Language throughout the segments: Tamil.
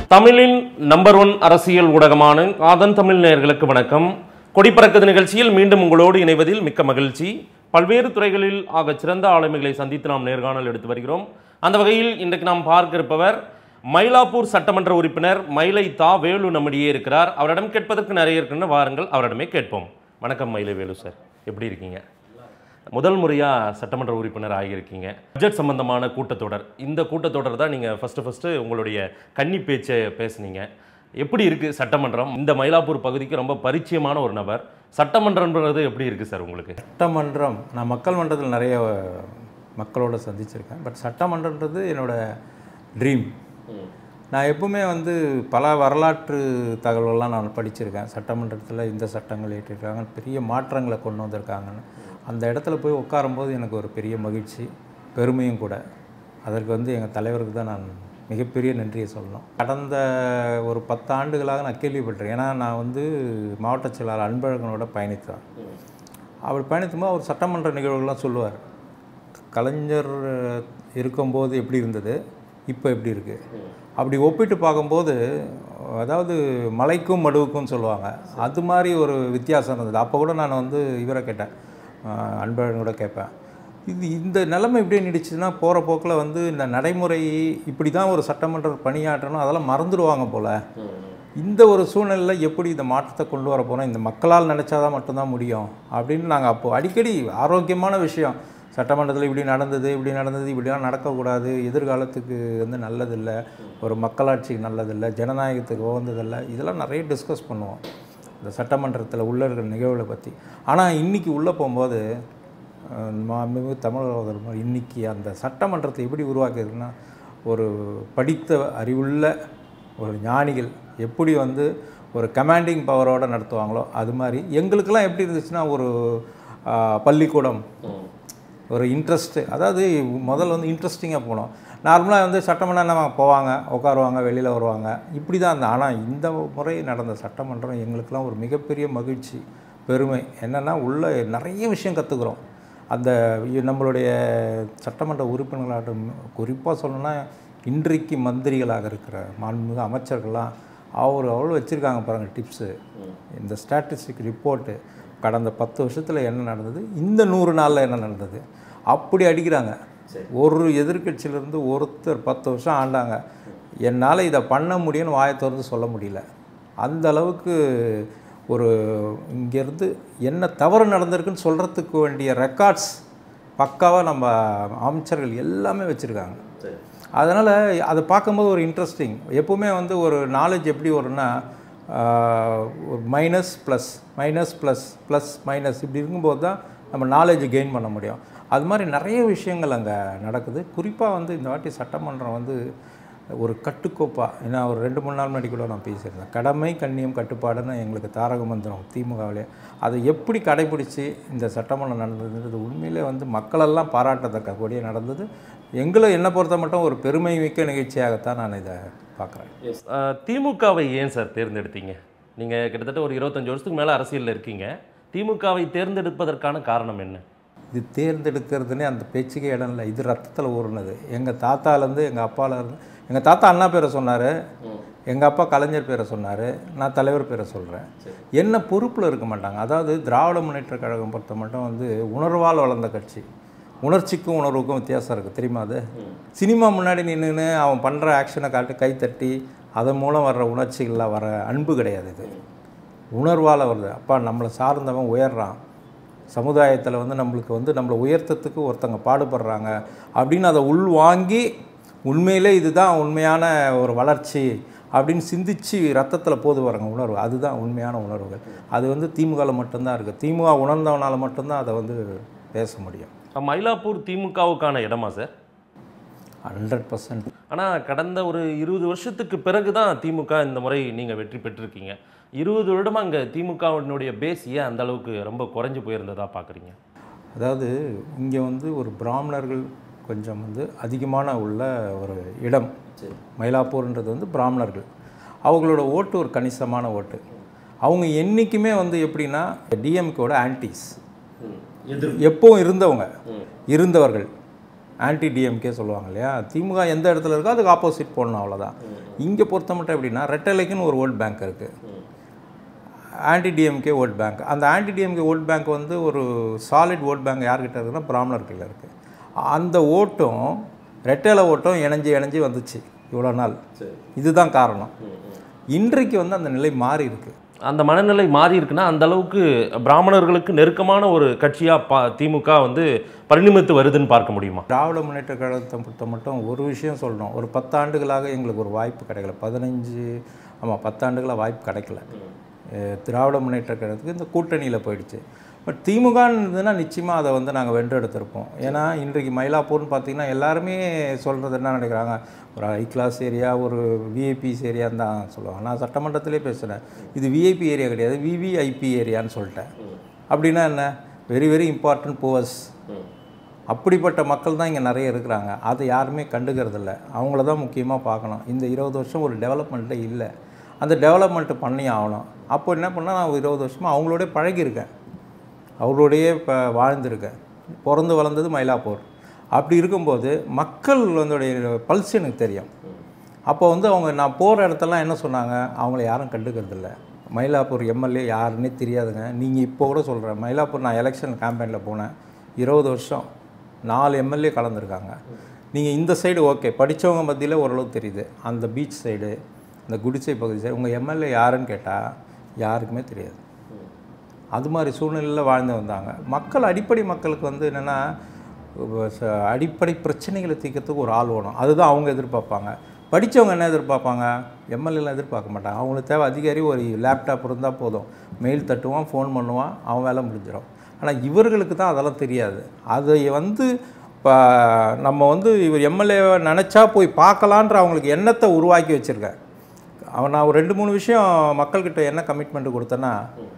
தமிழின் நம்பர் ஒன் அரசியல் ஊடகமான ஆதன் தமிழ் நேயர்களுக்கு வணக்கம் கொடிப்பறக்குது நிகழ்ச்சியில் மீண்டும் உங்களோடு இணைவதில் மிக்க மகிழ்ச்சி பல்வேறு துறைகளில் ஆக சிறந்த ஆளுமைகளை சந்தித்து நாம் நேர்காணல் எடுத்து வருகிறோம் அந்த வகையில் இன்றைக்கு நாம் பார்க்க இருப்பவர் மயிலாப்பூர் சட்டமன்ற உறுப்பினர் மயிலை தா வேலு நம்மிடையே இருக்கிறார் அவரிடம் கேட்பதற்கு நிறைய இருக்குன்னு வாருங்கள் அவரிடமே கேட்போம் வணக்கம் மயிலை வேலு சார் எப்படி இருக்கீங்க முதல் முறையாக சட்டமன்ற உறுப்பினர் ஆகியிருக்கீங்க பட்ஜெட் சம்பந்தமான கூட்டத்தொடர் இந்த கூட்டத்தொடர் தான் நீங்கள் ஃபஸ்ட்டு ஃபஸ்ட்டு உங்களுடைய கன்னி பேச்சை பேசுனீங்க எப்படி இருக்குது சட்டமன்றம் இந்த மயிலாப்பூர் பகுதிக்கு ரொம்ப பரிச்சயமான ஒரு நபர் சட்டமன்றம்ன்றது எப்படி இருக்குது சார் உங்களுக்கு சட்டமன்றம் நான் மக்கள் மன்றத்தில் நிறைய மக்களோட சந்திச்சிருக்கேன் பட் சட்டமன்றன்றது என்னோட ட்ரீம் நான் எப்பவுமே வந்து பல வரலாற்று தகவல்கள்லாம் நான் படிச்சிருக்கேன் சட்டமன்றத்தில் இந்த சட்டங்கள் ஏற்றிருக்காங்க பெரிய மாற்றங்களை கொண்டு வந்திருக்காங்கன்னு அந்த இடத்துல போய் உட்காரும்போது எனக்கு ஒரு பெரிய மகிழ்ச்சி பெருமையும் கூட அதற்கு வந்து எங்கள் தலைவருக்கு தான் நான் மிகப்பெரிய நன்றியை சொல்லணும் கடந்த ஒரு பத்து ஆண்டுகளாக நான் கேள்விப்பட்டிருக்கேன் ஏன்னா நான் வந்து மாவட்ட செயலாளர் அன்பழகனோட பயணித்தேன் அவர் பயணிக்கும்போது அவர் சட்டமன்ற நிகழ்வுகள்லாம் சொல்லுவார் கலைஞர் இருக்கும்போது எப்படி இருந்தது இப்போ எப்படி இருக்குது அப்படி ஒப்பிட்டு பார்க்கும்போது அதாவது மலைக்கும் மடுவுக்கும் சொல்லுவாங்க அது மாதிரி ஒரு வித்தியாசம் இருந்தது அப்போ கூட நான் வந்து இவரை கேட்டேன் அஹ் அன்பழகன் கூட கேட்பேன் இது இந்த நிலைமை இப்படியே நீடிச்சுன்னா போகிற போக்கில் வந்து இந்த நடைமுறை இப்படி தான் ஒரு சட்டமன்ற பணியாற்றணும் அதெல்லாம் மறந்துடுவாங்க போல் இந்த ஒரு சூழ்நிலையில் எப்படி இந்த மாற்றத்தை கொண்டு வர போகிறோம் இந்த மக்களால் நினச்சாதான் மட்டும்தான் முடியும் அப்படின்னு நாங்கள் அப்போ அடிக்கடி ஆரோக்கியமான விஷயம் சட்டமன்றத்தில் இப்படி நடந்தது இப்படி நடந்தது இப்படிலாம் நடக்கக்கூடாது எதிர்காலத்துக்கு வந்து நல்லதில்லை ஒரு மக்களாட்சிக்கு நல்லதில்லை ஜனநாயகத்துக்கு உகந்ததில்லை இதெல்லாம் நிறைய டிஸ்கஸ் பண்ணுவோம் இந்த சட்டமன்றத்தில் உள்ள இருக்கிற நிகழ்வுகளை பற்றி ஆனால் இன்றைக்கி உள்ளே போகும்போது அஹ், மாண்புமிகு தமிழக இன்றைக்கி அந்த சட்டமன்றத்தை எப்படி உருவாக்கியிருக்குன்னா ஒரு படித்த அறிவுள்ள ஒரு ஞானிகள் எப்படி வந்து ஒரு கமாண்டிங் பவரோடு நடத்துவாங்களோ அது மாதிரி எங்களுக்கெல்லாம் எப்படி இருந்துச்சுன்னா ஒரு ஆஹ், பள்ளிக்கூடம் ஒரு இன்ட்ரெஸ்ட்டு அதாவது முதல்ல வந்து இன்ட்ரெஸ்டிங்காக போனோம் நார்மலாக வந்து சட்டமன்றம் நம்ம போவாங்க உட்காருவாங்க வெளியில் வருவாங்க இப்படி தான் இருந்தது ஆனால் இந்த முறை நடந்த சட்டமன்றம் எங்களுக்கெல்லாம் ஒரு மிகப்பெரிய மகிழ்ச்சி பெருமை என்னென்னா உள்ள நிறைய விஷயம் கற்றுக்குறோம் அந்த இ- நம்மளுடைய சட்டமன்ற உறுப்பினர்களாகட்டும் குறிப்பாக சொல்லணும்னா இன்றைக்கு மந்திரிகளாக இருக்கிற மாண்புமிகு அமைச்சர்கள்லாம் அவர் அவ்வளோ வச்சுருக்காங்க பாருங்கள் டிப்ஸு இந்த ஸ்டாட்டிஸ்டிக் ரிப்போர்ட்டு கடந்த பத்து வருஷத்தில் என்ன நடந்தது இந்த நூறு நாளில் என்ன நடந்தது அப்படி அடிக்கிறாங்க ஒரு எதிர்க்கட்சியிலேருந்து ஒருத்தர் பத்து வருஷம் ஆண்டாங்க என்னால் இதை பண்ண முடியும்னு வாயை திறந்து சொல்ல முடியல அந்த அளவுக்கு ஒரு இங்கேருந்து என்ன தவறு நடந்திருக்குன்னு சொல்கிறதுக்கு வேண்டிய ரெக்கார்ட்ஸ் பக்காவாக நம்ம அமைச்சர்கள் எல்லாமே வச்சுருக்காங்க அதனால் அதை பார்க்கும்போது ஒரு இன்ட்ரெஸ்டிங் எப்பவுமே வந்து ஒரு நாலேஜ் எப்படி வரும்னா ஆஹ், ஒரு minus plus minus plus plus minus இப்படி இருக்கும்போது தான் நம்ம நாலேஜ் கெயின் பண்ண முடியும் அது மாதிரி நிறைய விஷயங்கள் அங்கே நடக்குது குறிப்பாக வந்து இந்த வாட்டி சட்டமன்றம் வந்து ஒரு கட்டுக்கோப்பாக ஏன்னா ஒரு ரெண்டு மூணு நாள் முன்னாடி கூட நான் பேசியிருந்தேன் கடமை கண்ணியம் கட்டுப்பாடுன்னு எங்களுக்கு தாரக மந்திரம் திமுகவிலே அதை எப்படி கடைபிடிச்சு இந்த சட்டமன்றம் நடந்ததுன்றது உண்மையிலே வந்து மக்களெல்லாம் பாராட்டத்தக்க கூடிய நடந்தது எங்களை என்னை பொறுத்த மட்டும் ஒரு பெருமை மிக்க நிகழ்ச்சியாகத்தான் நான் இதை பார்க்குறேன் அஹ், திமுகவை ஏன் சார் தேர்ந்தெடுத்தீங்க நீங்கள் கிட்டத்தட்ட ஒரு இருபத்தஞ்சு வருஷத்துக்கு மேலே அரசியலில் இருக்கீங்க திமுகவை தேர்ந்தெடுப்பதற்கான காரணம் என்ன இது தேர்ந்தெடுக்கிறதுனே அந்த பேச்சுக்கே இடம் இல்லை இது ரத்தத்தில் ஊறுனது எங்கள் தாத்தாலேருந்து எங்கள் அப்பாலேருந்து எங்கள் தாத்தா அண்ணா பேரை சொன்னார் எங்கள் அப்பா கலைஞர் பேரை சொன்னார் நான் தலைவர் பேரை சொல்கிறேன் என்ன பொறுப்பில் இருக்க மாட்டாங்க அதாவது திராவிட முன்னேற்ற கழகம் பொறுத்த மட்டும் வந்து உணர்வால் வளர்ந்த கட்சி உணர்ச்சிக்கும் உணர்வுக்கும் வித்தியாசம் இருக்குது தெரியுமா அது சினிமா முன்னாடி நின்றுன்னு அவன் பண்ணுற ஆக்ஷனை காட்டி கை தட்டி அதன் மூலம் வர்ற உணர்ச்சிகளில் வர அன்பு கிடையாது இது உணர்வால் வருது அப்பா நம்மளை சார்ந்தவன் உயர்றான் சமுதாயத்தில் வந்து நம்மளுக்கு வந்து நம்மளை உயர்த்தத்துக்கு ஒருத்தங்க பாடுபடுறாங்க அப்படின்னு அதை உள்வாங்கி உண்மையிலே இதுதான் உண்மையான ஒரு வளர்ச்சி அப்படின்னு சிந்திச்சு ரத்தத்தில் போது வரங்க உணர்வு அதுதான் உண்மையான உணர்வுகள் அது வந்து திமுகவில் மட்டும்தான் இருக்குது திமுக உணர்ந்தவனால் மட்டும்தான் அதை வந்து பேச முடியும் மயிலாப்பூர் திமுகவுக்கான இடமா சார் ஹண்ட்ரட் பர்சன்ட் ஆனால் கடந்த ஒரு இருபது வருஷத்துக்கு பிறகு தான் திமுக இந்த முறை நீங்கள் வெற்றி பெற்றிருக்கீங்க இருபது வருடமா அங்கே திமுகவினுடைய பேஸ் ஏன் அந்த அளவுக்கு ரொம்ப குறைஞ்சு போயிருந்ததா பார்க்குறீங்க அதாவது இங்கே வந்து ஒரு பிராமணர்கள் கொஞ்சம் வந்து அதிகமான உள்ள ஒரு இடம் மயிலாப்பூர்ன்றது வந்து பிராமணர்கள் அவங்களோட ஓட்டு ஒரு கணிசமான ஓட்டு அவங்க என்றைக்குமே வந்து எப்படின்னா டிஎம்கேவோட ஆன்டிஸ் எப்பவும் இருந்தவங்க இருந்தவர்கள் ஆன்டி டிஎம்கே சொல்லுவாங்க இல்லையா திமுக எந்த இடத்துல இருக்கோ அதுக்கு ஆப்போசிட் போடணும் அவ்வளோதான் இங்கே பொறுத்த மட்டும் எப்படின்னா ரெட்டலைக்குன்னு ஒரு ஓட் பேங்க் இருக்குது ஆன்டி டிஎம்கே ஓட் பேங்க் அந்த ஆன்டி டிஎம்கே ஓட் பேங்க் வந்து ஒரு சாலிட் ஓட் பேங்க் யார்கிட்ட இருக்குன்னா பிராமணர்கிட்ட இருக்குது அந்த ஓட்டும் ரெட்டேல ஓட்டும் இணைஞ்சு இணைஞ்சு வந்துச்சு இவ்வளோ நாள் இதுதான் காரணம் இன்றைக்கு வந்து அந்த நிலை மாறி இருக்கு அந்த மனநிலை மாறி இருக்குன்னா அந்த அளவுக்கு பிராமணர்களுக்கு நெருக்கமான ஒரு கட்சியா பா திமுக வந்து பரிணமித்து வருதுன்னு பார்க்க முடியுமா திராவிட முன்னேற்ற கழகத்தை பொறுத்த மட்டும் ஒரு விஷயம் சொல்லணும் ஒரு பத்தாண்டுகளாக எங்களுக்கு ஒரு வாய்ப்பு கிடைக்கல பதினஞ்சு ஆமாம் பத்தாண்டுகளாக வாய்ப்பு கிடைக்கல அஹ் திராவிட முன்னேற்ற கழகத்துக்கு இந்த கூட்டணியில் போயிடுச்சு பட் திமுகன்னு இருந்ததுன்னா நிச்சயமாக அதை வந்து நாங்கள் வென்றெடுத்திருப்போம் ஏன்னா இன்றைக்கு மயிலாப்பூர்னு பார்த்தீங்கன்னா எல்லாருமே சொல்கிறது என்ன நினைக்கிறாங்க ஒரு ஹை கிளாஸ் ஏரியா ஒரு விஐபிஸ் ஏரியான்னு தான் சொல்லுவாங்க நான் சட்டமன்றத்திலே பேசுகிறேன் இது விஐபி ஏரியா கிடையாது விவிஐபி ஏரியான்னு சொல்லிட்டேன் அப்படின்னா என்ன வெரி வெரி இம்பார்ட்டன்ட் புவர்ஸ் அப்படிப்பட்ட மக்கள் தான் இங்கே நிறைய இருக்கிறாங்க அதை யாருமே கண்டுக்கிறதில்ல அவங்கள தான் முக்கியமாக பார்க்கணும் இந்த இருபது வருஷம் ஒரு டெவலப்மெண்ட்டே இல்லை அந்த டெவலப்மெண்ட்டு பண்ணி ஆகணும் அப்போ என்ன பண்ணால் நான் இருபது வருஷமாக அவங்களோடய பழகியிருக்கேன் அவங்களோடையே இப்போ வாழ்ந்திருக்கேன் பிறந்து வளர்ந்தது மயிலாப்பூர் அப்படி இருக்கும்போது மக்கள் வந்துடைய பல்ஸ் எனக்கு தெரியும் அப்போ வந்து அவங்க நான் போகிற இடத்தெல்லாம் என்ன சொன்னாங்க அவங்கள யாரும் கண்டுக்கிறதில்ல மயிலாப்பூர் எம்எல்ஏ யாருன்னே தெரியாதுங்க நீங்கள் இப்போ கூட சொல்கிறேன் மயிலாப்பூர் நான் எலெக்ஷன் கேம்பெயினில் போனேன் இருபது வருஷம் நாலு எம்எல்ஏ கலந்துருக்காங்க நீங்கள் இந்த சைடு ஓகே படித்தவங்க மத்தியில் ஓரளவு தெரியுது அந்த பீச் சைடு இந்த குடிசை பகுதி சைடு உங்கள் எம்எல்ஏ யாருன்னு கேட்டால் யாருக்குமே தெரியாது அது மாதிரி சூழ்நிலையில் வாழ்ந்து வந்தாங்க மக்கள் அடிப்படை மக்களுக்கு வந்து என்னென்னா அடிப்படை பிரச்சனைகளை தீர்க்கறதுக்கு ஒரு ஆள் வேணும் அதுதான் அவங்க எதிர்பார்ப்பாங்க படித்தவங்க என்ன எதிர்பார்ப்பாங்க எம்எல்ஏலாம் எதிர்பார்க்க மாட்டாங்க அவங்களுக்கு தேவை அதிகாரி ஒரு லேப்டாப் இருந்தால் போதும் மெயில் தட்டுவான் ஃபோன் பண்ணுவான் அவன் வேலை முடிஞ்சிடும் ஆனால் இவர்களுக்கு தான் அதெல்லாம் தெரியாது அதை வந்து இப்போ நம்ம வந்து இவர் எம்எல்ஏவை நினச்சா போய் பார்க்கலான்ற அவங்களுக்கு எண்ணத்தை உருவாக்கி வச்சுருக்கேன் அவன் நான் ஒரு ரெண்டு மூணு விஷயம் மக்கள்கிட்ட என்ன கமிட்மெண்ட் கொடுத்தேன்னா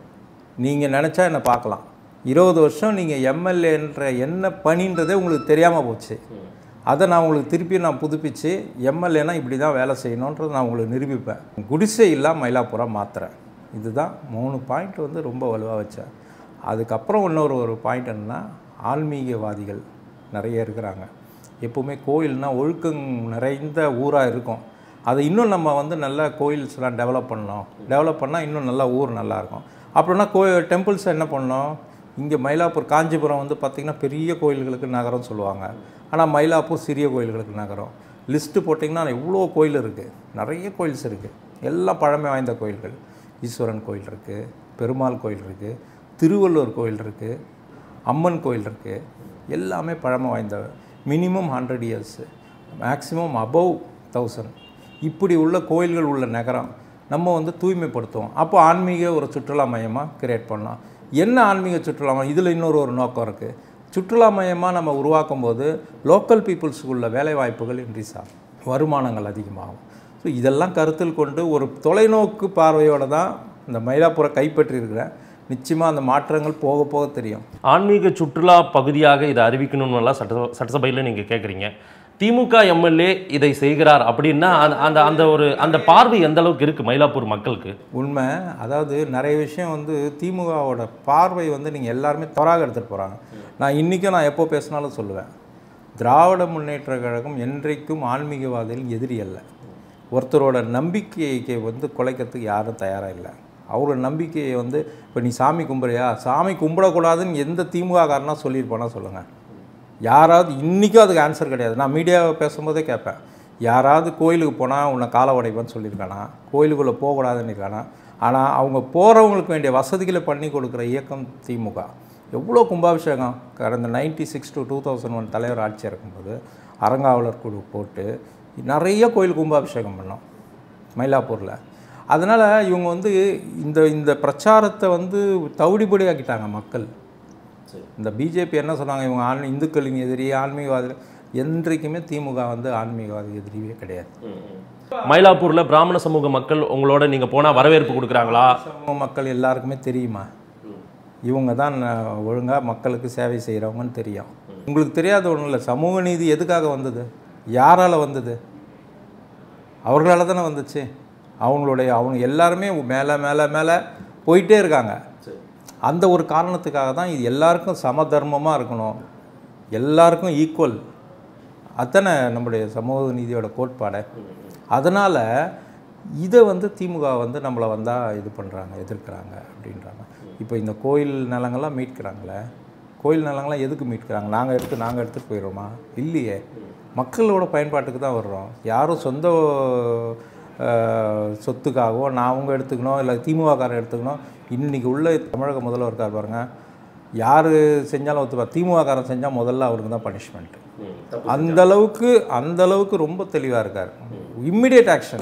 நீங்கள் நினச்சா என்னை பார்க்கலாம் இருபது வருஷம் நீங்கள் எம்எல்ஏன்ற என்ன பணின்றதே உங்களுக்கு தெரியாமல் போச்சு அதை நான் உங்களுக்கு திருப்பி நான் புதுப்பிச்சு எம்எல்ஏனா இப்படி தான் வேலை செய்யணுன்றதை நான் உங்களுக்கு நிரூபிப்பேன் குடிசை இல்லாமல் மயிலாப்புறா மாத்துறேன் இதுதான் மூணு பாயிண்ட் வந்து ரொம்ப வலுவாக வச்சேன் அதுக்கப்புறம் இன்னொரு ஒரு பாயிண்ட் என்னென்னா ஆன்மீகவாதிகள் நிறைய இருக்கிறாங்க எப்போவுமே கோயில்னா ஒழுக்கம் நிறைந்த ஊராக இருக்கும் அதை இன்னும் நம்ம வந்து நல்ல கோயில்ஸ்லாம் டெவலப் பண்ணோம் டெவலப் பண்ணால் இன்னும் நல்லா ஊர் நல்லாயிருக்கும் அப்படின்னா கோ டெம்பிள்ஸ் என்ன பண்ணோம் இங்கே மயிலாப்பூர் காஞ்சிபுரம் வந்து பார்த்திங்கன்னா பெரிய கோயில்களுக்கு நகரம் சொல்லுவாங்க ஆனால் மயிலாப்பூர் சிறிய கோயில்களுக்கு நகரம் லிஸ்ட்டு போட்டிங்கன்னா எவ்வளோ கோயில் இருக்குது நிறைய கோயில்ஸ் இருக்குது எல்லாம் பழமை வாய்ந்த கோயில்கள் ஈஸ்வரன் கோயில் இருக்குது பெருமாள் கோயில் இருக்குது திருவள்ளுவர் கோயில் இருக்குது அம்மன் கோயில் இருக்குது எல்லாமே பழமை வாய்ந்த minimum hundred years maximum above thousand இப்படி உள்ள கோயில்கள் உள்ள நகரம் நம்ம வந்து தூய்மைப்படுத்துவோம் அப்போ ஆன்மீக ஒரு சுற்றுலா மையமாக கிரியேட் பண்ணலாம் என்ன ஆன்மீக சுற்றுலா மையம் இதில் இன்னொரு ஒரு நோக்கம் இருக்குது சுற்றுலா மையமாக நம்ம உருவாக்கும் போது லோக்கல் பீப்புள்ஸுக்கு உள்ள வேலை வாய்ப்புகள் இன்க்ரீஸ் ஆகும் வருமானங்கள் அதிகமாகும் ஸோ இதெல்லாம் கருத்தில் கொண்டு ஒரு தொலைநோக்கு பார்வையோடு தான் இந்த மயிலாப்பூரை கைப்பற்றியிருக்கிறேன் நிச்சயமாக அந்த மாற்றங்கள் போக போக தெரியும் ஆன்மீக சுற்றுலா பகுதியாக இதை அறிவிக்கணும்னு எல்லாம் சட்ட சட்டசபையில் நீங்கள் கேட்குறீங்க திமுக எம்எல்ஏ இதை செய்கிறார் அப்படின்னா அந்த- அந்த அந்த ஒரு அந்த பார்வை எந்த அளவுக்கு இருக்கு மயிலாப்பூர் மக்களுக்கு உண்மை அதாவது நிறைய விஷயம் வந்து திமுகவோட பார்வை வந்து நீங்கள் எல்லாருமே தவறாக எடுத்துகிட்டு போகிறாங்க நான் இன்றைக்கும் நான் எப்போ பேசினாலும் சொல்லுவேன் திராவிட முன்னேற்ற கழகம் என்றைக்கும் ஆன்மீகவாதிகள் எதிரி அல்ல ஒருத்தரோட நம்பிக்கையை வந்து குலைக்கிறதுக்கு யாரும் தயாராக இல்லை அவரோட நம்பிக்கையை வந்து இப்போ நீ சாமி கும்பிட்றியா சாமி கும்பிடக்கூடாதுன்னு எந்த திமுக காரனா சொல்லியிருப்பானா சொல்லுங்கள் யாராவது இன்றைக்கும் அதுக்கு ஆன்சர் கிடையாது நான் மீடியாவை பேசும்போதே கேட்பேன் யாராவது கோயிலுக்கு போனால் உன்னை காலை உடைப்பேன்னு சொல்லியிருக்கானா கோயிலுக்குள்ளே போகக்கூடாதுன்னு இருக்கானா ஆனால் அவங்க போகிறவங்களுக்கு வேண்டிய வசதிகளை பண்ணி கொடுக்குற இயக்கம் திமுக எவ்வளோ கும்பாபிஷேகம் கடந்த ninety six to two thousand one தலைவர் ஆட்சி இருக்கும்போது அறங்காவலர் குழு போட்டு நிறைய கோயில் கும்பாபிஷேகம் பண்ணோம் மயிலாப்பூரில் அதனால் இவங்க வந்து இந்த இந்த பிரச்சாரத்தை வந்து தவிடுபடி ஆக்கிட்டாங்க மக்கள் இந்த பிஜேபி என்ன சொன்னாங்க இவங்க ஆன் இந்துக்களின் எதிரி ஆன்மீகவாதி என்றைக்குமே திமுக வந்து ஆன்மீகவாதி எதிரியே கிடையாது மயிலாப்பூர்ல பிராமண சமூக மக்கள் உங்களோட நீங்க போனா வரவேற்பு கொடுக்குறாங்களா சமூக மக்கள் எல்லாருக்குமே தெரியுமா இவங்க தான் ஒழுங்காக மக்களுக்கு சேவை செய்கிறவங்கன்னு தெரியும் உங்களுக்கு தெரியாத ஒன்றும் இல்லை சமூக நீதி எதுக்காக வந்தது யாரால் வந்தது அவர்களால் தானே வந்துச்சு அவங்களுடைய அவங்க எல்லாருமே மேலே மேலே மேலே போயிட்டே இருக்காங்க அந்த ஒரு காரணத்துக்காக தான் இது எல்லாருக்கும் சமதர்மமாக இருக்கணும் எல்லாருக்கும் ஈக்குவல் அத்தனை நம்முடைய சமூக நீதியோட கோட்பாடை அதனால் இதை வந்து திமுக வந்து நம்மளை வந்தால் இது பண்ணுறாங்க எதிர்க்கிறாங்க அப்படின்றாங்க இப்போ இந்த கோயில் நிலங்கள்லாம் மீட்கிறாங்களே கோயில் நிலங்கள்லாம் எதுக்கு மீட்கிறாங்க நாங்கள் எடுத்து நாங்கள் எடுத்துகிட்டு போயிடுறோமா இல்லையே மக்களோட பயன்பாட்டுக்கு தான் வர்றோம் யாரும் சொந்த அஹ், சொத்துக்காகவோ நான் அவங்க எடுத்துக்கணும் இல்லை திமுககாரன் எடுத்துக்கணும் இன்றைக்கி உள்ள தமிழக முதல்வர் இருக்கார் பாருங்க யார் செஞ்சாலும் ஒத்துப்பா திமுககாரன் செஞ்சால் முதல்ல அவருக்கு தான் பனிஷ்மெண்ட்டு அந்த அளவுக்கு அந்த அளவுக்கு ரொம்ப தெளிவாக இருக்கார் இம்மிடியட் ஆக்ஷன்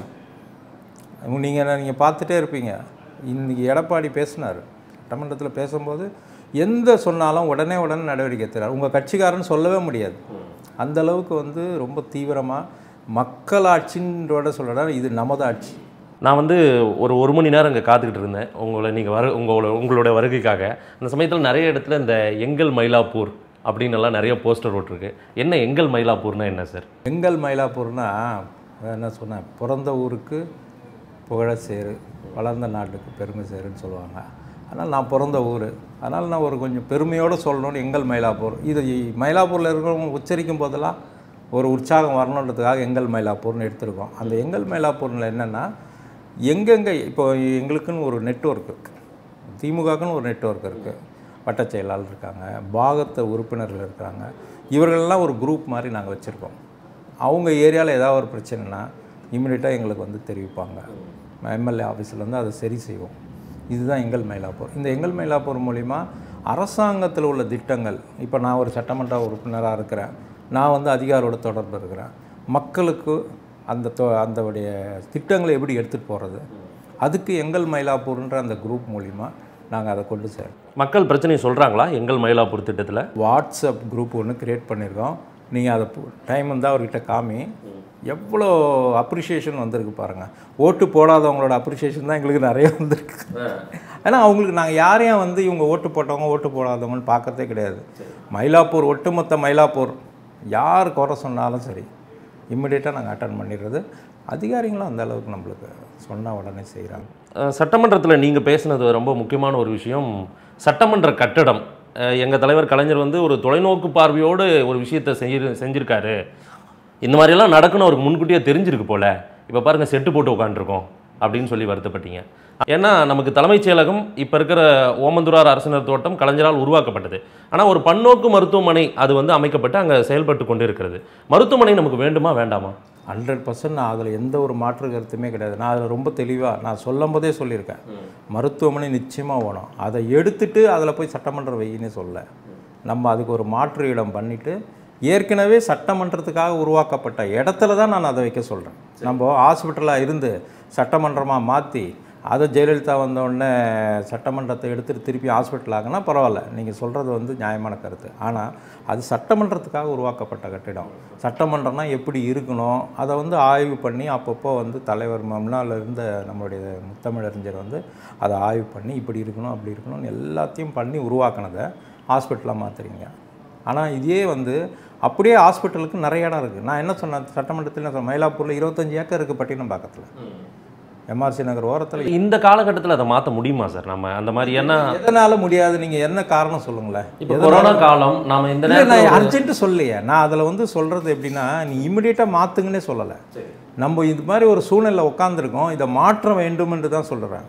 நீங்கள் நீங்கள் பார்த்துட்டே இருப்பீங்க இன்னைக்கு எடப்பாடி பேசினார் சட்டமன்றத்தில் பேசும்போது எந்த சொன்னாலும் உடனே உடனே நடவடிக்கை எடுத்துறாரு உங்கள் கட்சிக்காரன்னு சொல்லவே முடியாது அந்த அளவுக்கு வந்து ரொம்ப தீவிரமாக மக்களாட்சின்றோட சொல்கிறா இது நமது ஆட்சி நான் வந்து ஒரு ஒரு மணி நேரம் இங்கே காத்துக்கிட்டு இருந்தேன் உங்களை நீங்கள் வரு உங்களோட உங்களோட வருகைக்காக அந்த சமயத்தில் நிறைய இடத்துல இந்த எங்கள் மயிலாப்பூர் அப்படின்னு எல்லாம் நிறைய போஸ்டர் ஓட்டிருக்கு என்ன எங்கள் மயிலாப்பூர்னா என்ன சார் எங்கள் மயிலாப்பூர்னா என்ன சொன்னேன் பிறந்த ஊருக்கு புகழ சேரு வளர்ந்த நாட்டுக்கு பெருமை சேருன்னு சொல்லுவாங்க அதனால் நான் பிறந்த ஊர் அதனால் நான் ஒரு கொஞ்சம் பெருமையோடு சொல்லணும்னு எங்கள் மயிலாப்பூர் இது மயிலாப்பூரில் இருக்கிறவங்க உச்சரிக்கும் போதெல்லாம் ஒரு உற்சாகம் வரணுன்றதுக்காக எங்கள் மயிலாப்பூர்னு எடுத்திருக்கோம் அந்த எங்கள் மயிலாப்பூரில் என்னென்னா எங்கெங்கே இப்போ எங்களுக்குன்னு ஒரு நெட்வொர்க் இருக்குது திமுகக்குன்னு ஒரு நெட்வொர்க் இருக்குது வட்டச் செயலாளர் இருக்காங்க பாகத்த உறுப்பினர்கள் இருக்காங்க இவர்களெல்லாம் ஒரு குரூப் மாதிரி நாங்கள் வச்சுருக்கோம் அவங்க ஏரியாவில் ஏதாவது ஒரு பிரச்சனைனா இம்மிடியட்டாக எங்களுக்கு வந்து தெரிவிப்பாங்க எம்எல்ஏ ஆஃபீஸில் வந்து அதை சரி செய்வோம் இதுதான் எங்கள் மயிலாப்பூர் இந்த எங்கள் மயிலாப்பூர் மூலிமா அரசாங்கத்தில் உள்ள திட்டங்கள் இப்போ நான் ஒரு சட்டமன்ற உறுப்பினராக இருக்கிறேன் நான் வந்து அதிகாரோட தொடர்பு இருக்கிறேன் மக்களுக்கு அந்த தொ அந்தவுடைய திட்டங்களை எப்படி எடுத்துகிட்டு போகிறது அதுக்கு எங்கள் மயிலாப்பூர்ன்ற அந்த குரூப் மூலிமா நாங்கள் அதை கொண்டு சேர்றோம் மக்கள் பிரச்சனையை சொல்கிறாங்களா எங்கள் மயிலாப்பூர் திட்டத்தில் வாட்ஸ்அப் குரூப் ஒன்று க்ரியேட் பண்ணியிருக்கோம் நீங்கள் அதை டைம் இருந்தால் அவர்கிட்ட காமி எவ்வளோ அப்ரிஷியேஷன் வந்திருக்கு பாருங்கள் ஓட்டு போடாதவங்களோட அப்ரிஷியேஷன் தான் எங்களுக்கு நிறைய வந்திருக்கு ஏன்னா அவங்களுக்கு நாங்கள் யாரையும் வந்து இவங்க ஓட்டு போட்டவங்க ஓட்டு போடாதவங்கன்னு பார்க்கறதே கிடையாது மயிலாப்பூர் ஒட்டுமொத்த மயிலாப்பூர் யார் குறை சொன்னாலும் சரி இம்மிடியேட்டாக நாங்கள் அட்டன் பண்ணிடுறது அதிகாரிகளும் அந்த அளவுக்கு நம்மளுக்கு சொன்ன உடனே செய்கிறாங்க சட்டமன்றத்தில் நீங்கள் பேசினது ரொம்ப முக்கியமான ஒரு விஷயம் சட்டமன்ற கட்டடம் எங்கள் தலைவர் கலைஞர் வந்து ஒரு தொலைநோக்கு பார்வையோடு ஒரு விஷயத்தை செஞ்சு செஞ்சுருக்காரு இந்த மாதிரியெல்லாம் நடக்கணும் அவருக்கு முன்கூட்டியே தெரிஞ்சிருக்கு போல இப்போ பாருங்கள் செட்டு போட்டு உட்காந்துருக்கோம் அப்படின்னு சொல்லி வருத்தப்பட்டீங்க ஏன்னா நமக்கு தலைமைச் செயலகம் இப்போ இருக்கிற ஓமந்துரார் அரசினர் தோட்டம் கலைஞரால் உருவாக்கப்பட்டது ஆனால் ஒரு பன்னோக்கு மருத்துவமனை அது வந்து அமைக்கப்பட்டு அங்கே செயல்பட்டு கொண்டு இருக்கிறது மருத்துவமனை நமக்கு வேண்டுமா வேண்டாமா ஹண்ட்ரட் பர்சன்ட் நான் அதில் எந்த ஒரு மாற்று கருத்துமே கிடையாது நான் அதில் ரொம்ப தெளிவாக நான் சொல்லும் போதே சொல்லியிருக்கேன் மருத்துவமனை நிச்சயமாக வேணும் அதை எடுத்துட்டு அதில் போய் சட்டமன்றம் வையினே சொல்ல நம்ம அதுக்கு ஒரு மாற்று இடம் பண்ணிவிட்டு ஏற்கனவே சட்டமன்றத்துக்காக உருவாக்கப்பட்ட இடத்துல தான் நான் அதை வைக்க சொல்கிறேன் நம்ம ஹாஸ்பிட்டலாக இருந்து சட்டமன்றமாக மாற்றி அதை ஜெயலலிதா வந்த உடனே சட்டமன்றத்தை எடுத்துகிட்டு திருப்பி ஹாஸ்பிட்டல் ஆகுனா பரவாயில்ல நீங்கள் சொல்கிறது வந்து நியாயமான கருத்து ஆனால் அது சட்டமன்றத்துக்காக உருவாக்கப்பட்ட கட்டிடம் சட்டமன்றம்னா எப்படி இருக்கணும் அதை வந்து ஆய்வு பண்ணி அப்பப்போ வந்து தலைவர் முன்னால் இருந்த நம்மளுடைய முத்தமிழறிஞர் வந்து அதை ஆய்வு பண்ணி இப்படி இருக்கணும் அப்படி இருக்கணும்னு எல்லாத்தையும் பண்ணி உருவாக்குனதை ஹாஸ்பிட்டலாக மாற்றுறீங்க ஆனால் இதே வந்து அப்படியே ஹாஸ்பிட்டலுக்கு நிறைய இடம் இருக்குது நான் என்ன சொன்னேன் சட்டமன்றத்தில் என்ன சொன்னேன் மயிலாப்பூரில் இருபத்தஞ்சி ஏக்கர் இருக்குது பட்டினம்பாக்கத்தில் எம்ஆர்சி நகர் ஓரத்தில் இந்த காலகட்டத்தில் அதை மாற்ற முடியுமா சார் நம்ம அந்த மாதிரி ஏன்னா எதனால முடியாது நீங்க என்ன காரணம் சொல்லுங்களேன் இப்போ கொரோனா காலம் நாம இந்த இல்ல, நான் நேரத்தில் அர்ஜென்ட் சொல்லலையே நான் அதில் வந்து சொல்றது எப்படின்னா நீ இமிடியேட்டாக மாத்துங்கன்னே சொல்லலை நம்ம இது மாதிரி ஒரு சூழ்நிலை உட்காந்துருக்கோம் இதை மாற்ற வேண்டும் என்று தான் சொல்கிறேன்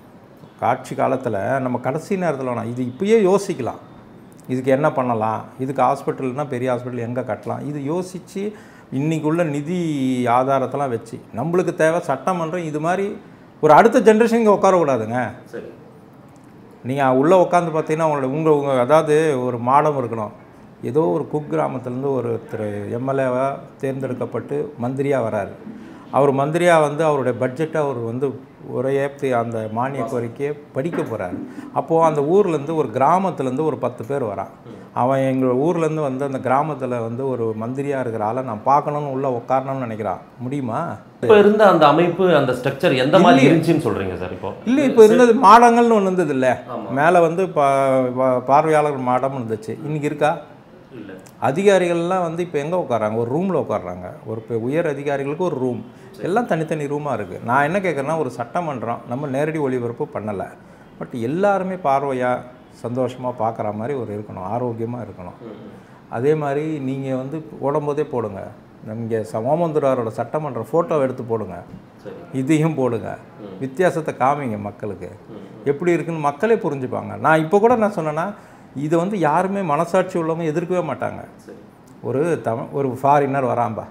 காட்சி காலத்தில் நம்ம கடைசி நேரத்தில் வேணாம் இது இப்பயே யோசிக்கலாம் இதுக்கு என்ன பண்ணலாம் இதுக்கு ஹாஸ்பிட்டல்னா பெரிய ஹாஸ்பிட்டல் எங்கே கட்டலாம் இது யோசித்து இன்னைக்கு உள்ள நிதி ஆதாரத்தெல்லாம் வச்சு நம்மளுக்கு தேவை சட்டமன்றம் இது மாதிரி ஒரு அடுத்த ஜென்ரேஷன் இங்கே உட்காரக்கூடாதுங்க சரி நீங்கள் உள்ளே உட்காந்து பார்த்தீங்கன்னா உங்களோட உங்கள் உங்கள் அதாவது ஒரு மாடம் இருக்கணும் ஏதோ ஒரு குக் கிராமத்துலேருந்து ஒருத்தர் எம்எல்ஏவாக தேர்ந்தெடுக்கப்பட்டு மந்திரியாக வராரு அவர் மந்திரியாக வந்து அவருடைய பட்ஜெட்டை அவர் வந்து உரையேற்றி அந்த மானிய கோரிக்கையை படிக்க போகிறாரு அப்போது அந்த ஊர்லேருந்து ஒரு கிராமத்துலேருந்து ஒரு பத்து பேர் வரான் அவன் எங்கள் ஊர்லேருந்து வந்து அந்த கிராமத்தில் வந்து ஒரு மந்திரியாக இருக்கிற ஆளை நான் பார்க்கணுன்னு உள்ளே உட்காரணும்னு நினைக்கிறான் முடியுமா இப்போ இருந்த அந்த அமைப்பு அந்த ஸ்ட்ரக்சர் எந்த மாதிரி இருந்துச்சுன்னு சொல்றீங்க சார் இப்போ இல்லை இப்போ இருந்தது மாடங்கள்னு ஒன்று இருந்தது இல்லை மேலே வந்து பா பா- பார்வையாளர் மாடம் இருந்துச்சு இன்னைக்கு இருக்கா இல்லை அதிகாரிகள்லாம் வந்து இப்போ எங்கே உட்காராங்க ஒரு ரூமில் உட்கார்றாங்க ஒரு இப்போ உயர் அதிகாரிகளுக்கு ஒரு ரூம் எல்லாம் தனித்தனி ரூமாக இருக்குது நான் என்ன கேட்குறேன்னா ஒரு சட்டமன்றம் நம்ம நேரடி ஒளிபரப்பு பண்ணலை பட் எல்லாருமே பார்வையாக சந்தோஷமாக பார்க்குற மாதிரி ஒரு இருக்கணும் ஆரோக்கியமாக இருக்கணும் அதே மாதிரி நீங்கள் வந்து போடும்போதே போடுங்க இங்கே சமோமந்துராரோட சட்டமன்ற ஃபோட்டோ எடுத்து போடுங்க சரி இதையும் போடுங்க வித்தியாசத்தை காமிங்க மக்களுக்கு எப்படி இருக்குன்னு மக்களே புரிஞ்சுப்பாங்க நான் இப்போ கூட நான் சொன்னேன்னா இதை வந்து யாருமே மனசாட்சி உள்ளவங்க எதிர்க்கவே மாட்டாங்க சரி ஒரு தமிழ் ஒரு ஃபாரினர் வரான்பா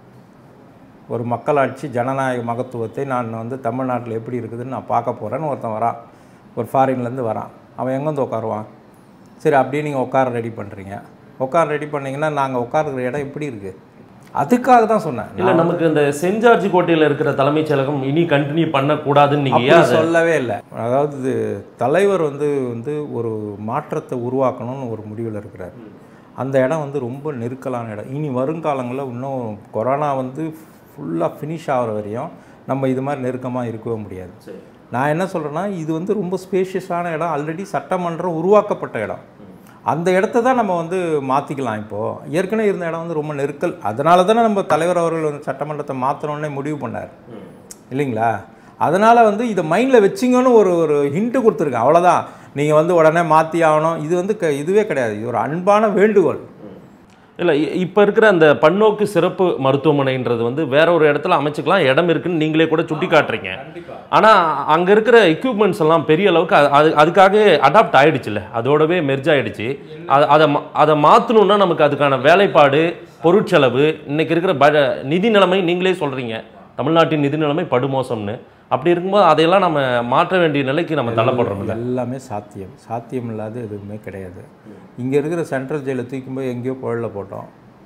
ஒரு மக்களாட்சி ஜனநாயக மகத்துவத்தை நான் வந்து தமிழ்நாட்டில் எப்படி இருக்குதுன்னு நான் பார்க்க போகிறேன்னு ஒருத்தன் வரான் ஒரு ஃபாரின்லேருந்து வரான் அவன் எங்கேருந்து உட்காருவான் சரி அப்படியே நீங்கள் உட்கார ரெடி பண்ணுறீங்க உட்கார ரெடி பண்ணீங்கன்னா நாங்கள் உட்காருக்கிற இடம் எப்படி இருக்குது அதுக்காக தான் சொன்னேன் இல்ல நமக்கு இந்த சென்ட் ஜார்ஜ் கோட்டையில இருக்கிற தலைமைச் செயலகம் இனி கண்டினியூ பண்ணக்கூடாதுன்னு நீங்க ஏன் அப்படி அதை- சொல்லவே இல்லை அதாவது இது தலைவர் வந்து வந்து ஒரு மாற்றத்தை உருவாக்கணும்னு ஒரு முடிவில் இருக்கிறார் அந்த இடம் வந்து ரொம்ப நெருக்கலான இடம் இனி வருங்காலங்களில் இன்னும் கொரோனா வந்து ஃபுல்லாக ஃபினிஷ் ஆகிற வரையும் நம்ம இது மாதிரி நெருக்கமாக இருக்கவே முடியாது சரி நான் என்ன சொல்கிறேன்னா இது வந்து ரொம்ப ஸ்பேஷியஸான இடம் ஆல்ரெடி சட்டமன்றம் உருவாக்கப்பட்ட இடம் அந்த இடத்த தான் நம்ம வந்து மாற்றிக்கலாம் இப்போது ஏற்கனவே இருந்த இடம் வந்து ரொம்ப நெருக்கல் அதனால தானே நம்ம தலைவர் அவர்கள் வந்து சட்டமன்றத்தை மாற்றணுன்னே முடிவு பண்ணார் இல்லைங்களா அதனால் வந்து இதை மைண்டில் வச்சிங்கன்னு ஒரு ஒரு ஹிண்ட்டு கொடுத்துருக்கேன் அவ்வளோதான் நீங்கள் வந்து உடனே மாற்றி ஆகணும் இது வந்து க இதுவே கிடையாது இது ஒரு அன்பான வேண்டுகோள் இல்ல இ- இப்ப இருக்கிற அந்த பன்னோக்கு சிறப்பு மருத்துவமனைன்றது வந்து வேற ஒரு இடத்துல அமைச்சுக்கலாம் இடம் இருக்குன்னு நீங்களே கூட சுட்டி காட்டுறீங்க ஆனா அங்க இருக்கிற எக்யூப்மெண்ட்ஸ் எல்லாம் பெரிய அளவுக்கு அது- அது அதுக்காக அடாப்ட் ஆயிடுச்சுல்ல அதோடவே மெர்ஜ் ஆயிடுச்சு அது அதை மா- அதை மாற்றணும்னா நமக்கு அதுக்கான வேலைப்பாடு பொருட்செலவு இன்னைக்கு இருக்கிற ப நிதி நிலைமை நீங்களே சொல்றீங்க தமிழ்நாட்டின் நிதி நிலைமை படுமோசம்னு அப்படி இருக்கும்போது அதையெல்லாம் நம்ம மாற்ற வேண்டிய நிலைக்கு நம்ம தள்ளப்படுறோம் எல்லாமே சாத்தியம் சாத்தியம் இல்லாத எதுவுமே கிடையாது இங்கே இருக்கிற சென்ட்ரல் ஜெயிலை தூக்கும் போய் எங்கேயோ புழலில் போட்டோம்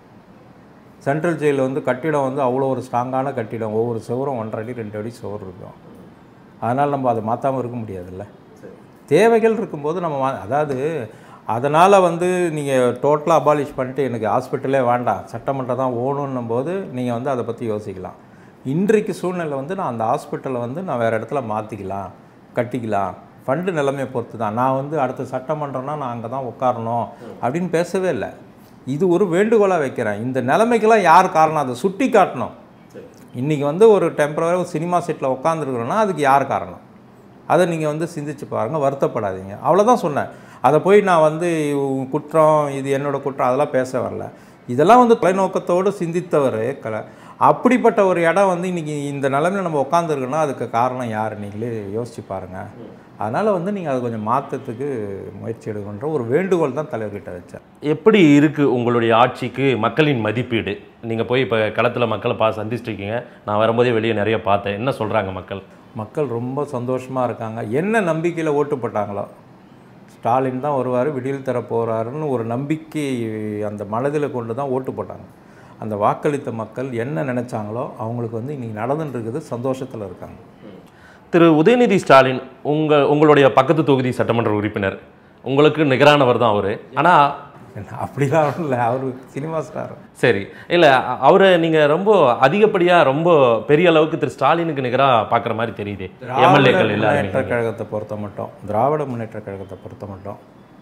சென்ட்ரல் ஜெயிலில் வந்து கட்டிடம் வந்து அவ்வளோ ஒரு ஸ்ட்ராங்கான கட்டிடம் ஒவ்வொரு சுவரும் ஒன்றரை அடி ரெண்டு அடி சுவர் இருக்கும் அதனால் நம்ம அதை மாற்றாமல் இருக்க முடியாதுல்ல தேவைகள் இருக்கும்போது நம்ம மா- அதாவது அதனால் வந்து நீங்கள் டோட்டலாக அபாலிஷ் பண்ணிட்டு எனக்கு ஹாஸ்பிட்டலே வேண்டாம் சட்டமன்றம் தான் ஓணுன்னும் போது நீங்கள் வந்து அதை பற்றி யோசிக்கலாம் இன்றைக்கு சூழ்நிலை வந்து நான் அந்த ஹாஸ்பிட்டலை வந்து நான் வேறு இடத்துல மாற்றிக்கலாம் கட்டிக்கலாம் ஃபண்டு நிலைமையை பொறுத்து தான் நான் வந்து அடுத்த சட்டமன்றம்னா நான் அங்கே தான் உட்காரணும் அப்படின்னு பேசவே இல்லை இது ஒரு வேண்டுகோளாக வைக்கிறேன் இந்த நிலைமைக்கெல்லாம் யார் காரணம் அதை சுட்டி காட்டணும் இன்றைக்கி வந்து ஒரு டெம்பரவரி ஒரு சினிமா செட்டில் உட்காந்துருக்குறோன்னா அதுக்கு யார் காரணம் அதை நீங்கள் வந்து சிந்திச்சு பாருங்கள் வருத்தப்படாதீங்க அவ்வளோதான் சொன்னேன் அதை போய் நான் வந்து உ- குற்றம் இது என்னோட குற்றம் அதெல்லாம் பேச வரல இதெல்லாம் வந்து தொலைநோக்கத்தோடு சிந்தித்தவர் கல அப்படிப்பட்ட ஒரு இடம் வந்து இன்றைக்கி இந்த நிலைமையில நம்ம உட்காந்துருக்கோன்னா அதுக்கு காரணம் யார் நீங்களே யோசிச்சு பாருங்கள் அதனால் வந்து நீங்கள் அதை கொஞ்சம் மாற்றத்துக்கு முயற்சி எடுக்கணுன்ற ஒரு வேண்டுகோள் தான் தலைவர்கிட்ட வச்சேன் எப்படி இருக்கு உங்களுடைய ஆட்சிக்கு மக்களின் மதிப்பீடு நீங்க போய் இப்போ களத்துல மக்களை பா சந்திச்சிட்டு இருக்கீங்க நான் வரும்போதே வெளியே நிறைய பார்த்தேன் என்ன சொல்றாங்க மக்கள் மக்கள் ரொம்ப சந்தோஷமாக இருக்காங்க என்ன நம்பிக்கையில் ஓட்டு போட்டாங்களோ ஸ்டாலின் தான் வருவார் விடியல் தர போகிறாருன்னு ஒரு நம்பிக்கை அந்த மனதில் கொண்டு தான் ஓட்டு போட்டாங்க அந்த வாக்களித்த மக்கள் என்ன நினச்சாங்களோ அவங்களுக்கு வந்து இன்றைக்கி நடந்துட்டு இருக்குது சந்தோஷத்தில் இருக்காங்க திரு உதயநிதி ஸ்டாலின் உங்க உங்களுடைய பக்கத்து தொகுதி சட்டமன்ற உறுப்பினர் உங்களுக்கு நிகரானவர் தான் அவரு ஆனா அப்படிலாம் இல்லை அவர் சினிமா ஸ்டார் சரி இல்ல அ- அவரை நீங்க ரொம்ப அதிகப்படியா ரொம்ப பெரிய அளவுக்கு திரு ஸ்டாலினுக்கு நிகரா பார்க்குற மாதிரி தெரியுது எம்எல்ஏக்கள் முன்னேற்ற எல்லாருமே கழகத்தை பொறுத்த மட்டும் திராவிட முன்னேற்ற கழகத்தை பொறுத்த மட்டும்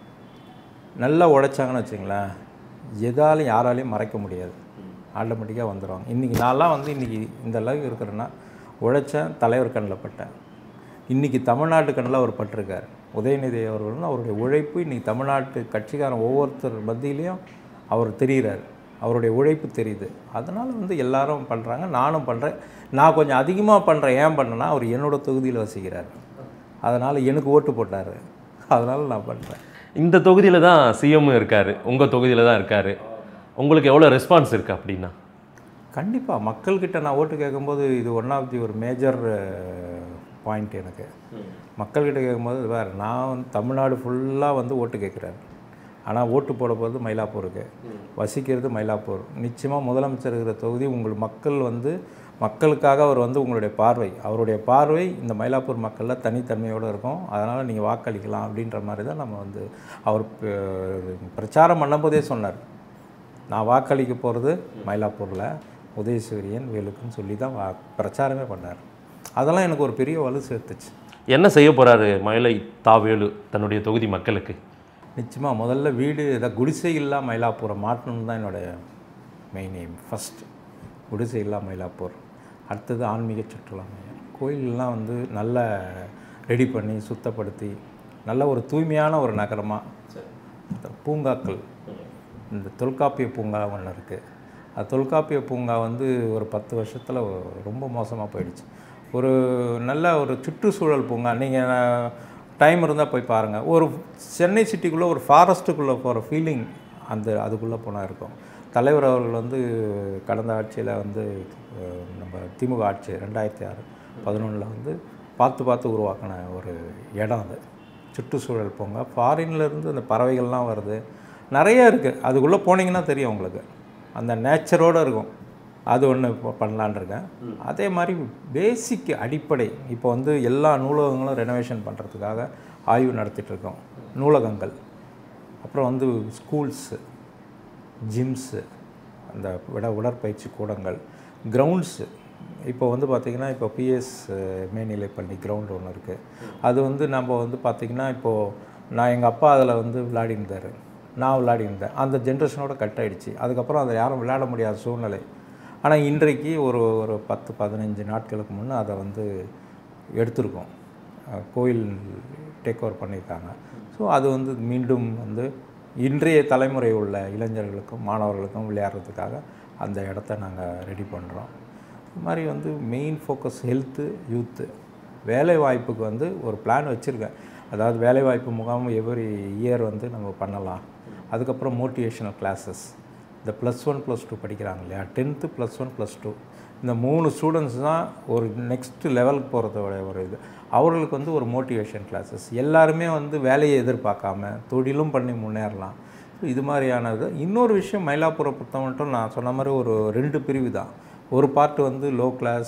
நல்லா உழைச்சாங்கன்னு வச்சுங்களேன் எதாலையும் யாராலையும் மறைக்க முடியாது ஆட்டோமேட்டிக்காக வந்துடுவாங்க இன்றைக்கி நான்லாம் வந்து இன்றைக்கி இந்த அளவுக்கு இருக்கிறேன்னா உழைச்சேன் தலைவர் கண்ணில் பட்டேன் இன்றைக்கி தமிழ்நாட்டு கண்ணில் அவர் பட்டிருக்கார் உதயநிதி அவர்கள் அவருடைய உழைப்பு இன்றைக்கி தமிழ்நாட்டு கட்சிக்காரன் ஒவ்வொருத்தர் மத்தியிலையும் அவர் தெரிகிறார் அவருடைய உழைப்பு தெரியுது அதனால் வந்து எல்லாரும் பண்ணுறாங்க நானும் பண்ணுறேன் நான் கொஞ்சம் அதிகமாக பண்ணுறேன் ஏன் பண்ணேன்னா அவர் என்னோட தொகுதியில் வசிக்கிறார் அதனால் எனக்கு ஓட்டு போட்டார் அதனால் நான் பண்ணுறேன் இந்த தொகுதியில தான் சிஎம் இருக்காரு உங்க தொகுதியில தான் இருக்காரு உங்களுக்கு எவ்வளவு ரெஸ்பான்ஸ் இருக்கு அப்படின்னா கண்டிப்பாக மக்கள்கிட்ட நான் ஓட்டு கேட்கும்போது இது ஒன் ஆஃப் தி ஒரு மேஜர் பாயிண்ட் எனக்கு மக்கள்கிட்ட கேட்கும்போது இது வேறு நான் வந்து தமிழ்நாடு ஃபுல்லாக வந்து ஓட்டு கேட்குறாரு ஆனால் ஓட்டு போட போகிறது மயிலாப்பூருக்கு வசிக்கிறது மயிலாப்பூர் நிச்சயமாக முதலமைச்சர் இருக்கிற தொகுதி உங்கள் மக்கள் வந்து மக்களுக்காக அவர் வந்து உங்களுடைய பார்வை அவருடைய பார்வை இந்த மயிலாப்பூர் மக்களில் தனித்தன்மையோடு இருக்கும் அதனால் நீங்கள் வாக்களிக்கலாம் அப்படின்ற மாதிரி தான் நம்ம வந்து அவர் ப- பிரச்சாரம் பண்ணும்போதே சொன்னார் நான் வாக்களிக்க போகிறது மயிலாப்பூரில் உதயசூரியன் வேலுக்குன்னு சொல்லி தான் வா பிரச்சாரமே பண்ணார் அதெல்லாம் எனக்கு ஒரு பெரிய வலு சேர்த்துச்சு என்ன செய்ய போறாரு மயிலை தாவேலு தன்னுடைய தொகுதி மக்களுக்கு நிச்சயமாக முதல்ல வீடு இதாக குடிசை இல்லா மயிலாப்பூரை மாட்டணும்னு தான் என்னோடய மெயின் எய்ம் ஃபஸ்ட்டு குடிசை இல்லா மயிலாப்பூர் அடுத்தது ஆன்மீக சுற்றுலா மையம் கோயிலெலாம் வந்து நல்ல ரெடி பண்ணி சுத்தப்படுத்தி நல்ல ஒரு தூய்மையான ஒரு நகரமாக பூங்காக்கள் இந்த தொல்காப்பிய பூங்கா ஒன்று இருக்குது அது தொல்காப்பிய பூங்கா வந்து ஒரு பத்து வருஷத்தில் ரொம்ப மோசமாக போயிடுச்சு ஒரு நல்ல ஒரு சுற்றுச்சூழல் பூங்கா நீங்கள் டைம் இருந்தால் போய் பாருங்கள் ஒரு சென்னை சிட்டிக்குள்ளே ஒரு ஃபாரஸ்ட்டுக்குள்ளே போகிற ஃபீலிங் அந்த அதுக்குள்ளே போனால் இருக்கும் தலைவர் அவர்கள் வந்து கடந்த ஆட்சியில் வந்து அஹ், நம்ம திமுக ஆட்சி ரெண்டாயிரத்தி ஆறு பதினொன்றில் வந்து பார்த்து பார்த்து உருவாக்கின ஒரு இடம் அது சுற்றுச்சூழல் பூங்கா ஃபாரின்ல இருந்து அந்த பறவைகள்லாம் வருது நிறைய இருக்குது அதுக்குள்ளே போனீங்கன்னா தெரியும் உங்களுக்கு அந்த நேச்சரோடு இருக்கும் அது ஒன்று பண்ணலான் இருக்கேன் அதே மாதிரி பேசிக் அடிப்படை இப்போ வந்து எல்லா நூலகங்களும் ரெனோவேஷன் பண்ணுறதுக்காக ஆய்வு நடத்திட்டு இருக்கோம் நூலகங்கள் அப்புறம் வந்து ஸ்கூல்ஸு ஜிம்ஸு அந்த விட உடற்பயிற்சி கூடங்கள் கிரவுண்ட்ஸு இப்போ வந்து பார்த்திங்கன்னா இப்போ பிஎஸ் மேல்நிலைப்பள்ளி கிரவுண்ட் ஒன்று இருக்குது அது வந்து நம்ம வந்து பார்த்திங்கன்னா இப்போது நான் எங்கள் அப்பா அதில் வந்து விளையாடிருந்தார் நான் விளையாடிருந்தேன் அந்த ஜென்ரேஷனோட கட் ஆயிடுச்சு அதுக்கப்புறம் அதை யாரும் விளையாட முடியாத சூழ்நிலை ஆனால் இன்றைக்கு ஒரு ஒரு பத்து பதினஞ்சு நாட்களுக்கு முன்னே அதை வந்து எடுத்திருக்கோம் அஹ் கோயில் டேக் ஓவர் பண்ணியிருக்காங்க ஸோ அது வந்து மீண்டும் வந்து இன்றைய தலைமுறை உள்ள இளைஞர்களுக்கும் மாணவர்களுக்கும் விளையாடுறதுக்காக அந்த இடத்த நாங்கள் ரெடி பண்ணுறோம் இது மாதிரி வந்து மெயின் ஃபோக்கஸ் ஹெல்த்து யூத்து வேலை வாய்ப்புக்கு வந்து ஒரு பிளான் வச்சுருக்கேன் அதாவது வேலைவாய்ப்பு முகாம் எவ்ரி இயர் வந்து நம்ம பண்ணலாம் அதுக்கப்புறம் மோட்டிவேஷனல் கிளாஸஸ் இந்த ப்ளஸ் ஒன் ப்ளஸ் டூ படிக்கிறாங்க இல்லையா tenth plus one plus two இந்த மூணு ஸ்டூடெண்ட்ஸ் தான் ஒரு நெக்ஸ்ட் லெவலுக்கு போகிறதோட ஒரு இது அவர்களுக்கு வந்து ஒரு மோட்டிவேஷன் கிளாஸஸ் எல்லாருமே வந்து வேலையை எதிர்பார்க்காம தொழிலும் பண்ணி முன்னேறலாம் ஸோ இது மாதிரியானது இன்னொரு விஷயம் மயிலாப்பூரை பொறுத்த மட்டும் நான் சொன்ன மாதிரி ஒரு ரெண்டு பிரிவு தான் ஒரு பார்ட் வந்து லோ கிளாஸ்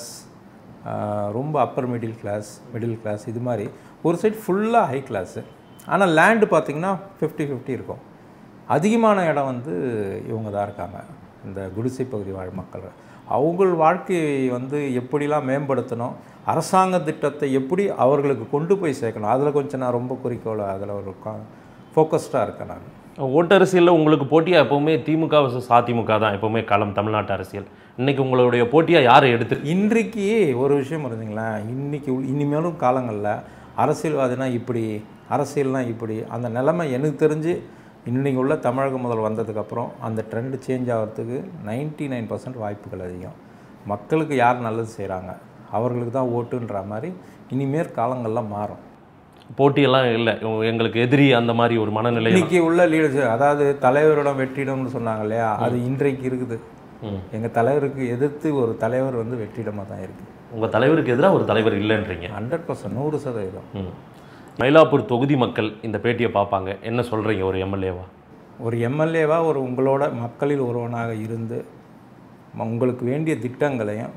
ரொம்ப upper middle class middle class இது மாதிரி ஒரு சைடு ஃபுல்லாக ஹை கிளாஸு ஆனால் லேண்டு பார்த்திங்கன்னா ஃபிஃப்டி ஃபிஃப்டி இருக்கும் அதிகமான இடம் வந்து இவங்க தான் இருக்காங்க இந்த குடிசை பகுதி வாழ் மக்கள் அவங்கள் வாழ்க்கையை வந்து எப்படிலாம் மேம்படுத்தணும் அரசாங்க திட்டத்தை எப்படி அவர்களுக்கு கொண்டு போய் சேர்க்கணும் அதில் கொஞ்சம் நான் ரொம்ப குறிக்கோள் அதில் ஒரு ஃபோக்கஸ்டாக இருக்கேன் நான் ஓட்டரசியலில் உங்களுக்கு போட்டியாக எப்போவுமே திமுக vs அதிமுக தான் எப்போவுமே களம் தமிழ்நாட்டு அரசியல் இன்னைக்கு உங்களுடைய போட்டியாக யாரை எடுத்து இன்றைக்கு ஒரு விஷயம் இருந்தீங்களேன் இன்னைக்கு உள்- இனிமேலும் காலங்களில் அரசியல்வாதினா இப்படி அரசியல்னா இப்படி அந்த நிலைமை எனக்கு தெரிஞ்சு இன்னைக்கு உள்ள தமிழக முதல் வந்ததுக்கப்புறம் அந்த ட்ரெண்டு சேஞ்ச் ஆகிறதுக்கு 99% நைன் பர்சன்ட் வாய்ப்புகள் அதிகம் மக்களுக்கு யார் நல்லது செய்கிறாங்க அவர்களுக்கு தான் ஓட்டுன்ற மாதிரி இனிமேல் காலங்கள்லாம் மாறும் போட்டியெல்லாம் இல்லை எங்களுக்கு எதிரி அந்த மாதிரி ஒரு மனநிலை இன்னைக்கு உள்ள லீடர்ஸ் அதாவது தலைவரிடம் வெற்றிடம்னு சொன்னாங்க இல்லையா அது இன்றைக்கு இருக்குது ம். எங்கள் தலைவருக்கு எதிர்த்து ஒரு தலைவர் வந்து வெற்றிடமாக தான் இருக்குது உங்கள் தலைவருக்கு எதிராக ஒரு தலைவர் இல்லைன்றீங்க ஹண்ட்ரட் பர்சன்ட் நூறு சதவீதம் ம் மயிலாப்பூர் தொகுதி மக்கள் இந்த பேட்டியை பார்ப்பாங்க என்ன சொல்கிறீங்க ஒரு எம்எல்ஏவா ஒரு எம்எல்ஏவா ஒரு உங்களோட மக்களில் ஒருவனாக இருந்து ம- உங்களுக்கு வேண்டிய திட்டங்களையும்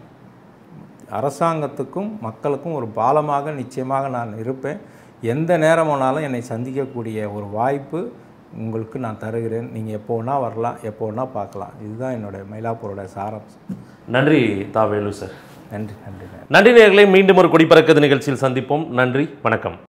அரசாங்கத்துக்கும் மக்களுக்கும் ஒரு பாலமாக நிச்சயமாக நான் இருப்பேன் எந்த நேரமானாலும் என்னை சந்திக்கக்கூடிய ஒரு வாய்ப்பு உங்களுக்கு நான் தருகிறேன் நீங்கள் எப்போ வேணா வரலாம் எப்போ வேணா பார்க்கலாம் இதுதான் என்னுடைய மயிலாப்பூரோட சாராம்சம் நன்றி தாவேலு சார் நன்றி நன்றி நன்றி நன்றி நேயர்களே மீண்டும் ஒரு கொடிப்பறக்கது நிகழ்ச்சியில் சந்திப்போம் நன்றி வணக்கம்